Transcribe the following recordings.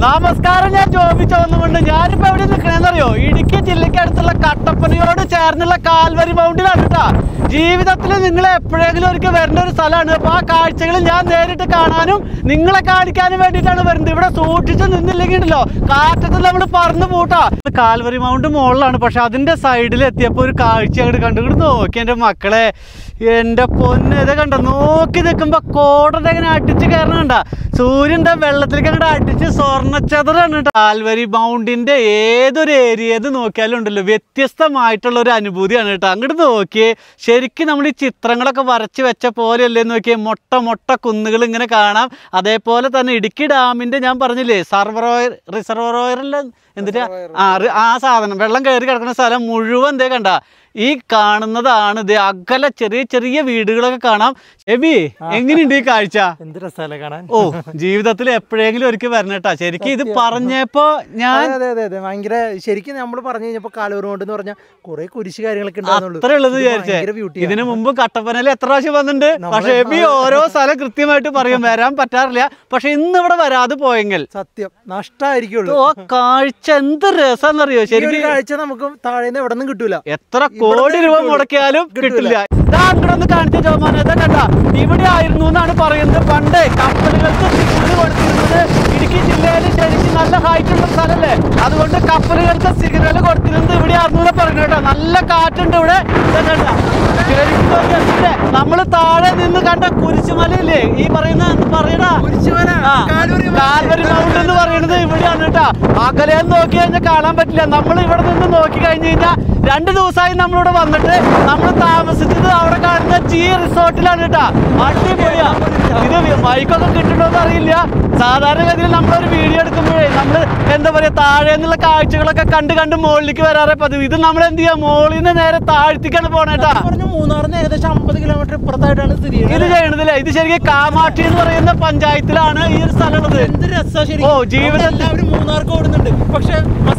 നമസ്കാരം ഞാൻ ജോബി ചോന്നുകൊണ്ട് ഞാനിപ്പോ എവിടെ നിൽക്കണെന്നറിയോ ഇടുക്കി ജില്ലയ്ക്ക് അടുത്തുള്ള കട്ടപ്പനയോട് ചേർന്നുള്ള കാൽവരി മൗണ്ടിലാണ് കേട്ടാ ജീവിതത്തിൽ നിങ്ങൾ എപ്പോഴെങ്കിലും ഒരിക്കൽ വരേണ്ട ഒരു സ്ഥലമാണ് അപ്പൊ ആ കാഴ്ചകൾ ഞാൻ നേരിട്ട് കാണാനും നിങ്ങളെ കാണിക്കാനും വേണ്ടിയിട്ടാണ് വരുന്നത് ഇവിടെ സൂക്ഷിച്ച് നിന്നില്ലെങ്കിൽ ഉണ്ടല്ലോ കാറ്റത്ത് നമ്മൾ പറന്നു പൂട്ടാ ഇത് കാൽവരി മൗണ്ട് മുകളിലാണ് പക്ഷെ അതിന്റെ സൈഡിൽ എത്തിയപ്പോ ഒരു കാഴ്ച അങ്ങോട്ട് കണ്ടു ഇങ്ങോട്ട് നോക്കി എന്റെ മക്കളെ എന്റെ പൊന്ന് ഇത് കണ്ട നോക്കി നിൽക്കുമ്പോ കോടതി ഇങ്ങനെ അടിച്ച് കയറണം കണ്ട സൂര്യന്റെ വെള്ളത്തിലേക്ക് അങ്ങോട്ട് അടിച്ച് സ്വർണ്ണച്ചതറാണ് കേട്ടോ കാൽവരി മൗണ്ടിന്റെ ഏതൊരു ഏരിയത് നോക്കിയാലും ഉണ്ടല്ലോ വ്യത്യസ്തമായിട്ടുള്ള ഒരു അനുഭൂതിയാണ് കേട്ടോ അങ്ങോട്ട് നോക്കിയേ ശരിക്കും നമ്മൾ ഈ ചിത്രങ്ങളൊക്കെ വരച്ച് വെച്ച പോലെയല്ലേ നോക്കിയേ മൊട്ട മൊട്ട കുന്നുകൾ ഇങ്ങനെ കാണാം അതേപോലെ തന്നെ ഇടുക്കി ഡാമിന്റെ ഞാൻ പറഞ്ഞില്ലേ സർവറോയർ റിസർവറോയറിൽ എന്തിനാ ആ റി- ആ സാധനം വെള്ളം കയറി കിടക്കുന്ന സ്ഥലം മുഴുവൻ ദേ കണ്ട ഈ കാണുന്നതാണ് ഇത് അകലെ ചെറിയ ചെറിയ വീടുകളൊക്കെ കാണാം എബി എങ്ങനെയുണ്ട് ഈ കാഴ്ച എന്ത് രസമല്ലേ കാണാൻ ഓ ജീവിതത്തിൽ എപ്പോഴെങ്കിലും ഒരിക്കൽ വരണേട്ടാ ശരിക്കും ഇത് പറഞ്ഞപ്പോ ഞാൻ അതെ അതെ അതെ അതെ ഭയങ്കര ശരിക്കും നമ്മൾ പറഞ്ഞു കഴിഞ്ഞപ്പോ കാലൂർ കൊണ്ട് എന്ന് പറഞ്ഞാൽ കുറെ കുരിശ് കാര്യങ്ങളൊക്കെ ഉണ്ടായിരുന്നുള്ളൂ. അത്ര ഉള്ളത് ഇത് വിചാരിച്ചേ ഭയങ്കര beauty ആ. ഇതിനു മുമ്പ് കട്ടപ്പനയിൽ എത്ര പ്രാവശ്യം വന്നിട്ടുണ്ട് പക്ഷെ എബി ഓരോ സ്ഥലം കൃത്യമായിട്ട് പറയും വരാൻ പറ്റാറില്ല പക്ഷെ ഇന്ന് ഇവിടെ വരാതെ പോയെങ്കിൽ സത്യം നഷ്ടമായിരിക്കുള്ളൂ ഓ കാഴ്ച എന്ത് രസാന്നറിയോ ഈ ഒരു ശരിക്കും കാഴ്ച നമുക്ക് താഴെ നിന്ന് എവിടെ നിന്നും കിട്ടൂല എത്ര കോടി രൂപ കിട്ടൂല. മുടക്കിയാലും കിട്ടൂല. കിട്ടില്ല ഇതാ അങ്ങോട്ട് ഒന്ന് കാണിച്ച ജോമാൻ ഇതാ കണ്ട ഇവിടെ ആയിരുന്നു എന്നാണ് പറയുന്നത് പണ്ട് കപ്പലുകൾക്ക് സിഗ്നൽ കൊടുത്തിരുന്നത് ഇടുക്കി ജില്ലയിൽ ശരിക്കും നല്ല ഹൈറ്റ് ഉള്ള സ്ഥലമല്ലേ അതുകൊണ്ട് കപ്പലുകൾക്ക് സിഗ്നൽ കൊടുത്തിരുന്നത് ഇവിടെ ആയിരുന്നു എന്ന് പറയുന്നത് കേട്ടോ നല്ല കാറ്റുണ്ട് ഇവിടെ ഇതാ കണ്ട ശരിക്കും നോക്കിയാൽ ഇവിടെ നമ്മള് താഴെ നിന്ന് കണ്ട കുരിശുമലയില്ലേ ഈ പറയുന്ന എന്ത് പറയടാ ആ, കാൽവരി മൗണ്ട് എന്ന് പറയുന്നത് ഇവിടെയാണ് കേട്ടോ അകലെ നോക്കി കഴിഞ്ഞാൽ കാണാൻ പറ്റില്ല നമ്മൾ ഇവിടെ നിന്ന് നോക്കി കഴിഞ്ഞു കഴിഞ്ഞാൽ രണ്ട് ദിവസമായി നമ്മളിവിടെ വന്നിട്ട് നമ്മൾ താമസിച്ചത് അവിടെ കാണുന്ന ചീ റിസോർട്ടിലാണ് കേട്ടോ അടിപൊളിയാ ഇത് മൈക്കൊക്കെ കിട്ടണോന്ന് അറിയില്ല സാധാരണഗതിയിൽ നമ്മളൊരു വീഡിയോ എടുക്കുമ്പോഴേ നമ്മൾ എന്താ പറയാ താഴെ നിന്നുള്ള കാഴ്ചകളൊക്കെ കണ്ട് കണ്ട് മുകളിലേക്ക് വരാറേ പതിവ് ഇത് നമ്മൾ എന്ത് ചെയ്യാ മുകളിൽ നിന്ന് നേരെ താഴ്ത്തിക്കാണ് പോണേട്ടാ പറഞ്ഞു മൂന്നാറിന് ഏകദേശം അമ്പത് കിലോമീറ്റർ ഇപ്പുറത്തായിട്ടാണ് സ്ഥിതി ഇത് ചെയ്യുന്നത് ചെയ്യണതില്ലേ ഇത് ശരിക്കും കാമാക്ഷി എന്ന് പറയുന്ന പഞ്ചായത്തിലാണ് ഈ ഒരു സ്ഥലം ഉള്ളത് എന്ത് രസാ ശരി ഓ, ജീവിതത്തിൽ- എല്ലാവരും മൂന്നാർക്ക് ഓടുന്നുണ്ട് പക്ഷെ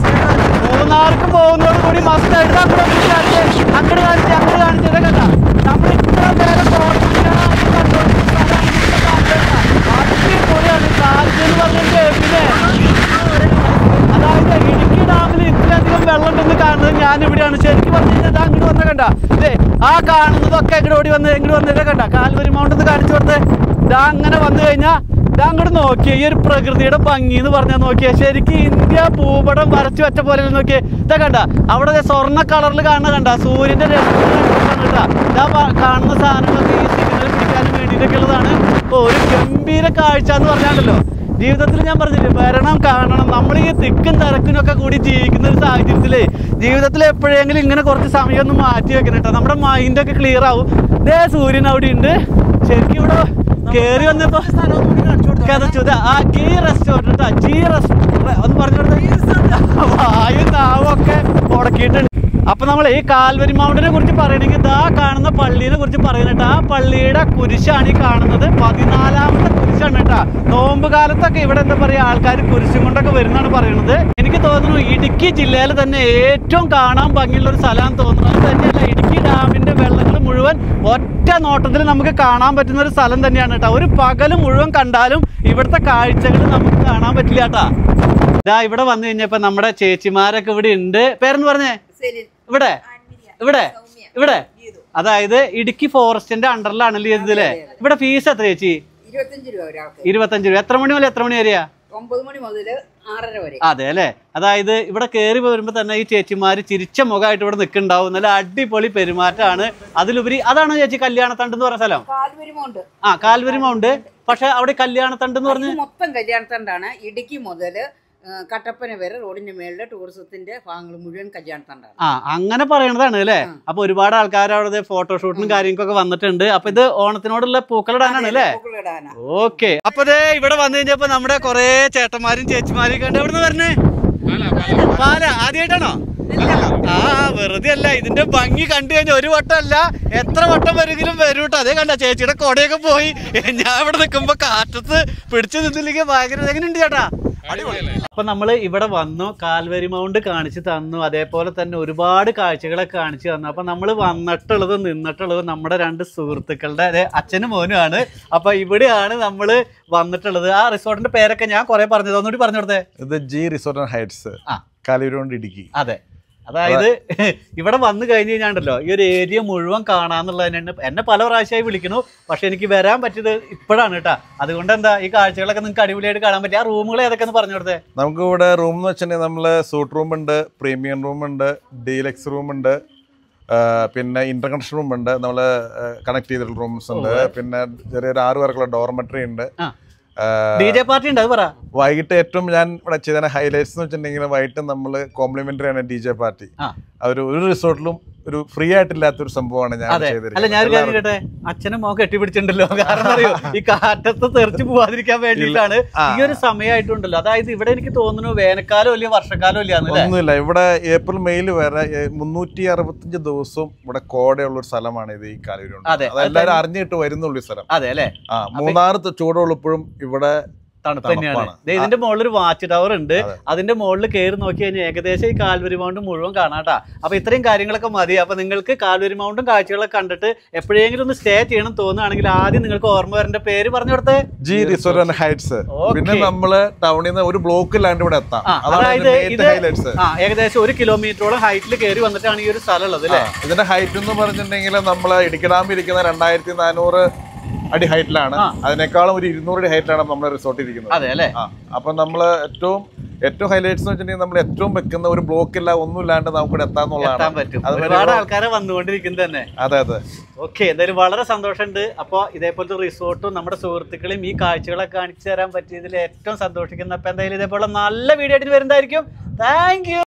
മൂന്നാർക്ക് പോകുന്നതോട് കൂടി മസ്റ്റ് ആയിട്ട് അങ്ങോട്ട് ഒന്ന് കാണിച്ച് അങ്ങോട്ട് കാണിച്ച് അങ്ങോട്ട് കാണിച്ച് ഇതൊക്കെ കണ്ട നമ്മൾ ഇത്ര നേരം കോട്ടയ്ക്കലാണ് കണ്ടുകൊണ്ടിരുന്ന സ്ഥലമാണ് ഇവിടുത്തെ കാഴ്ച കേട്ടോ. അടിപൊളിയാണ് കാഴ്ച എന്ന് പറഞ്ഞിട്ട് പിന്നെ അതായത് ഇടുക്കി ഡാമിൽ ഇത്രയധികം വെള്ളം ഉണ്ടെന്ന് കാണുന്നത് ഞാൻ ഇവിടെയാണ് ശരിക്കും പറഞ്ഞു കഴിഞ്ഞാൽ ദാ അങ്ങോട്ട് വന്ന കണ്ട ഇതേ ആ കാണുന്നതൊക്കെ ഇങ്ങോട്ട് ഓടി വന്ന് ഇങ്ങോട്ട് വന്നിട്ട് കണ്ട കാൽവരി മൗണ്ട് എന്ന് കാണിച്ചു കൊടുത്ത് ഇതാ അങ്ങനെ വന്നു കഴിഞ്ഞാൽ ഇതാ അങ്ങോട്ട് നോക്കിയേ ഈ ഒരു പ്രകൃതിയുടെ ഭംഗി എന്ന് പറഞ്ഞാൽ നോക്കിയേ ശരിക്കും ഇന്ത്യ ഭൂപടം വരച്ചു വെച്ച പോലെ നോക്കിയേ ഇതാ കണ്ട അവിടെ ദേ സ്വർണ്ണ കളറിൽ കാണുന്ന കണ്ട സൂര്യന്റെ രസം കേട്ടാ ഇതാ പ- കാണുന്ന സാധനങ്ങളൊക്കെ ഈ സിഗ്നൽ പിടിക്കാനും വേണ്ടിയിട്ടൊക്കെ ഉള്ളതാണ് ഇപ്പൊ ഒരു ഗംഭീര കാഴ്ച എന്ന് പറഞ്ഞാണ്ടല്ലോ ജീവിതത്തിൽ ഞാൻ പറഞ്ഞില്ലേ വരണം കാണണം നമ്മൾ ഈ തിക്കും തിരക്കിനൊക്കെ കൂടി ജീവിക്കുന്ന ഒരു സാഹചര്യത്തിലേ ജീവിതത്തിൽ എപ്പോഴെങ്കിലും ഇങ്ങനെ കുറച്ച് സമയം ഒന്ന് മാറ്റി വെക്കണം കേട്ടോ നമ്മുടെ മൈൻഡൊക്കെ ക്ലിയർ ആവും ദേ സൂര്യൻ അവിടെ ഉണ്ട് ശരിക്കും ഇവിടെ കേറി വന്നപ്പോ കഥച്ചു ദാ, ആ ഗീ റെസ്റ്റോറൻറ്റ് കേട്ടോ ജി റെസ്റ്റ് ഒന്ന് പറഞ്ഞു വായു നാവൊക്കെ ഉടക്കിയിട്ടുണ്ട് അപ്പൊ നമ്മൾ ഈ കാൽവരി മൗണ്ടിനെ കുറിച്ച് പറയണെങ്കിൽ ദാ കാണുന്ന പള്ളീനെ കുറിച്ച് പറയുന്നിട്ട് ആ പള്ളിയുടെ കുരിശാണ് ഈ കാണുന്നത് പതിനാലാമത്തെ കുരിശാണ് കേട്ടാ നോമ്പ് കാലത്തൊക്കെ ഇവിടെ എന്താ പറയാ ആൾക്കാർ കുരിശും കൊണ്ടൊക്കെ വരുന്നാണ് പറയുന്നത് എനിക്ക് തോന്നുന്നു ഇടുക്കി ജില്ലയിൽ തന്നെ ഏറ്റവും കാണാൻ ഭംഗിയുള്ള ഒരു സ്ഥലമാണെന്ന് തോന്നുന്നു അത് തന്നെയല്ല ഇടുക്കി ഡാമിന്റെ വെള്ളങ്ങൾ മുഴുവൻ ഒറ്റ നോട്ടത്തിൽ നമുക്ക് കാണാൻ പറ്റുന്ന ഒരു സ്ഥലം തന്നെയാണ് കേട്ടോ ഒരു പകല് മുഴുവൻ കണ്ടാലും ഇവിടുത്തെ കാഴ്ചകൾ നമുക്ക് കാണാൻ പറ്റില്ല കേട്ടാ ഇതാ ഇവിടെ വന്നു കഴിഞ്ഞപ്പോ നമ്മുടെ ചേച്ചിമാരൊക്കെ ഇവിടെ ഉണ്ട് പേരെന്ന് പറഞ്ഞേ ഇവിടെ ഇവിടെ ഇവിടെ അതായത് ഇടുക്കി ഫോറസ്റ്റിന്റെ അണ്ടറിലാണല്ലോ ഇതില്ലേ ഇവിടെ ഫീസ് എത്ര ചേച്ചി ഇരുപത്തഞ്ച് രൂപ ഒരാൾക്ക് ഇരുപത്തഞ്ച് രൂപ എത്ര മണി മുതൽ എത്ര മണി വരെയാ ഒമ്പത് മണി മുതൽ ആറര വരെ അതെ അല്ലേ അതായത് ഇവിടെ കയറി വരുമ്പോ തന്നെ ഈ ചേച്ചിമാര് ചിരിച്ച മുഖമായിട്ട് ഇവിടെ നിൽക്കുന്നുണ്ടാവും നല്ല അടിപൊളി പെരുമാറ്റമാണ് അതിലുപരി അതാണോ ചേച്ചി കല്യാണത്തണ്ട് എന്ന് പറഞ്ഞ സ്ഥലം കാൽവരുമുണ്ട് ആ കാൽവരി മൗണ്ട് പക്ഷെ അവിടെ കല്യാണത്തണ്ട് എന്ന് പറഞ്ഞ് ഇത് മൊത്തം കല്യാണത്തണ്ടാണ് ഇടുക്കി മുതൽ കട്ടപ്പന വരെ റോഡിന്റെ മേളിലെ ടൂറിസത്തിന്റെ ഭാഗങ്ങൾ മുഴുവൻ കല്യാണത്തണ്ടാണ് ആ അങ്ങനെ പറയണതാണ് അല്ലേ അപ്പൊ ഒരുപാട് ആൾക്കാർ അവിടെ ഫോട്ടോഷൂട്ടിനും കാര്യങ്ങൾക്കൊക്കെ വന്നിട്ടുണ്ട് അപ്പൊ ഇത് ഓണത്തിനോടുള്ള പൂക്കളിടാനാണ് അല്ലേ പൂക്കളിടാനാ ഓക്കെ അപ്പൊ ദേ ഇവിടെ വന്നു കഴിഞ്ഞപ്പോ നമ്മുടെ കൊറേ ചേട്ടന്മാരും ചേച്ചിമാരും കണ്ട് എവിടെ നിന്ന് പറഞ്ഞേ പാല ആദ്യമായിട്ടാണോ ആ വെറുതെ അല്ല ഇതിന്റെ ഭംഗി കണ്ടു കഴിഞ്ഞാൽ ഒരു വട്ടം അല്ല എത്ര വട്ടം വരുമെങ്കിലും വരും കേട്ടോ അതേ കണ്ട ചേച്ചിയുടെ കൊടയൊക്കെ പോയി ഞാൻ ഇവിടെ നിൽക്കുമ്പോ കാറ്റത്ത് പിടിച്ചു നിന്നില്ലെങ്കിൽ ഭയങ്കര എങ്ങനെയുണ്ട് ചേട്ടാ അപ്പൊ നമ്മൾ ഇവിടെ വന്നു കാൽവരി മൗണ്ട് കാണിച്ചു തന്നു അതേപോലെ തന്നെ ഒരുപാട് കാഴ്ചകളൊക്കെ കാണിച്ചു തന്നു അപ്പൊ നമ്മൾ വന്നിട്ടുള്ളത് നിന്നിട്ടുള്ളത് നമ്മുടെ രണ്ട് സുഹൃത്തുക്കളുടെ അതെ അച്ഛനും മോനുമാണ് അപ്പൊ ഇവിടെയാണ് നമ്മൾ വന്നിട്ടുള്ളത് ആ റിസോർട്ടിന്റെ പേരൊക്കെ ഞാൻ കുറെ പറഞ്ഞത് ഒന്നുകൂടി പറഞ്ഞു കൊടുത്തേ ഇത് ജി റിസോർട്ട് ആൻഡ് ഹൈറ്റ്സ് ആ. കാലൂരോണ്ട് ഇടുക്കി അതെ അതായത് ഇവിടെ വന്നു കഴിഞ്ഞ് കഴിഞ്ഞാണ്ടല്ലോ ഈ ഒരു ഏരിയ മുഴുവൻ കാണാന്നുള്ളതിന് എന്നെ പല പ്രാവശ്യമായി വിളിക്കുന്നു പക്ഷെ എനിക്ക് വരാൻ പറ്റിയത് ഇപ്പോഴാണ് കേട്ടാ അതുകൊണ്ട് എന്താ ഈ കാഴ്ചകളൊക്കെ നിങ്ങൾക്ക് അടിപൊളിയായിട്ട് കാണാൻ പറ്റും ആ റൂമുകൾ ഏതൊക്കെ ഒന്ന് പറഞ്ഞു കൊടുത്തേ നമുക്ക് ഇവിടെ റൂം എന്ന് വെച്ചിട്ടുണ്ടെങ്കിൽ നമ്മൾ സൂട്ട് റൂം ഉണ്ട് പ്രീമിയം റൂം ഉണ്ട് ഡീലക്സ് റൂം ഉണ്ട് ആ, പിന്നെ ഇന്റർകണക്ഷൻ റൂം ഉണ്ട് നമ്മൾ കണക്ട് ചെയ്തിട്ടുള്ള റൂംസ് ഉണ്ട് പിന്നെ ചെറിയൊരു ആറ് പേർക്കുള്ള ഡോർമെട്രി ഉണ്ട് ആ. ആ, ഡി ജെ പാർട്ടി ഉണ്ട് അത് പറ വൈകിട്ട് ഏറ്റവും ഞാൻ ഇവിടെ ചെയ്ത ഹൈലൈറ്റ്സ് എന്ന് വെച്ചിട്ടുണ്ടെങ്കിൽ വൈകിട്ട് നമ്മൾ കോംപ്ലിമെന്ററി ആണ് ഡി ജെ പാർട്ടി ആ. അതൊരു ഒരു റിസോർട്ടിലും ഒരു ഫ്രീ ആയിട്ടില്ലാത്ത ഒരു സംഭവമാണ് ഞാൻ അതെ അല്ല ചെയ്തിരിക്കുന്നത് ഞാനൊരു കാര്യം എല്ലാവർക്കും. കേട്ടെ അച്ഛനും മോൻ കെട്ടിപ്പിടിച്ചിട്ടുണ്ടല്ലോ കാരണം അറിയോ ഈ കാറ്റത്ത് തെറിച്ച് പോവാതിരിക്കാൻ വേണ്ടിയിട്ടാണ് ആ. ഈ ഒരു സമയമായിട്ടുണ്ടല്ലോ അതായത് ഇവിടെ എനിക്ക് തോന്നുന്നു വേനൽക്കാലം ഇല്ല വർഷക്കാലം ഇല്ലാന്നല്ലേ ഒന്നുമില്ല ഇവിടെ ഏപ്രിൽ മെയിൽ വരെ മുന്നൂറ്റി അറുപത്തഞ്ച് ദിവസവും ഇവിടെ കോടയുള്ള ഒരു സ്ഥലമാണ് ഇത് ഈ കാലൂരുണ്ട് അതെ, അത് എല്ലാവരും അറിഞ്ഞിട്ട് വരുന്നുള്ളൂ ഈ സ്ഥലം അതെ അല്ലേ ആ മൂന്നാർ ത- ചൂടുള്ളപ്പോഴും ഇവിടെ തണുപ്പ് തന്നെയാണ് തണുപ്പാണ്. ദേ ഇതിന്റെ മുകളിൽ ഒരു വാച്ച് ടവർ ഉണ്ട് അതെ. അതിന്റെ മുകളിൽ കയറി നോക്കി കഴിഞ്ഞാൽ ഏകദേശം ഈ കാൽവരി മൗണ്ട് മുഴുവൻ കാണാട്ടാ അപ്പൊ ഇത്രയും കാര്യങ്ങളൊക്കെ മതി അപ്പൊ നിങ്ങൾക്ക് കാൽവരി മൗണ്ടും കാഴ്ചകളൊക്കെ കണ്ടിട്ട് എപ്പോഴെങ്കിലും ഒന്ന് സ്റ്റേ ചെയ്യണം തോന്നുകയാണെങ്കിൽ ആദ്യം നിങ്ങൾക്ക് ഓർമ്മ വരേണ്ട പേര് പറഞ്ഞു കൊടുത്തേ G resort and heights Okay. പിന്നെ നമ്മള് ടൗണിൽ നിന്ന് ഒരു ബ്ലോക്കിലാണ്ട് ഇവിടെ എത്താം ആ, അതാണ് അതായത് ഇതിന്റെ ഇത് ഹൈലൈറ്റ്സ് ആ ഏകദേശം ഒരു കിലോമീറ്ററോളം ഹൈറ്റിൽ കയറി വന്നിട്ടാണ് ഈ ഒരു സ്ഥലം ഉള്ളത് അല്ലേ ഇതിന്റെ ഹൈറ്റ് എന്ന് പറഞ്ഞിട്ടുണ്ടെങ്കിൽ നമ്മള് ഇടുക്കി ഡാമിൽ ഇരിക്കുന്ന രണ്ടായിരത്തി നാനൂറ് അടി ഹൈറ്റിലാണ് ആ. അതിനേക്കാളും ഒരു ഇരുന്നൂറ് അടി ഹൈറ്റിലാണ് നമ്മുടെ റിസോർട്ട് ഇരിക്കുന്നത് അതെ അല്ലേ ആ അപ്പൊ നമ്മള് ഏറ്റവും ഏറ്റവും ഹൈലൈറ്റ്സ് എന്ന് വെച്ചിട്ടുണ്ടെങ്കിൽ നമ്മൾ ഏറ്റവും വെക്കുന്ന ഒരു ബ്ലോക്ക് ഇല്ല ഒന്നും ഇല്ലാണ്ട് നമുക്ക് ഇവിടെ എത്താൻ എത്താന്നുള്ളതാണ് പറ്റും അത് ഒരുപാട് ഒരു- ആൾക്കാരെ വന്നുകൊണ്ടിരിക്കുന്നത് തന്നെ അതെ അതെ ഓക്കെ എന്തായാലും വളരെ സന്തോഷമുണ്ട് അപ്പോൾ ഇതേപോലത്തെ റിസോർട്ടും നമ്മുടെ സുഹൃത്തുക്കളെയും ഈ കാഴ്ചകളൊക്കെ കാണിച്ചു തരാൻ പറ്റിയതിൽ ഏറ്റവും സന്തോഷിക്കുന്ന അപ്പോൾ എന്തായാലും ഇതേപോലെ നല്ല വീഡിയോ ആയിട്ട് വരുന്നതായിരിക്കും താങ്ക്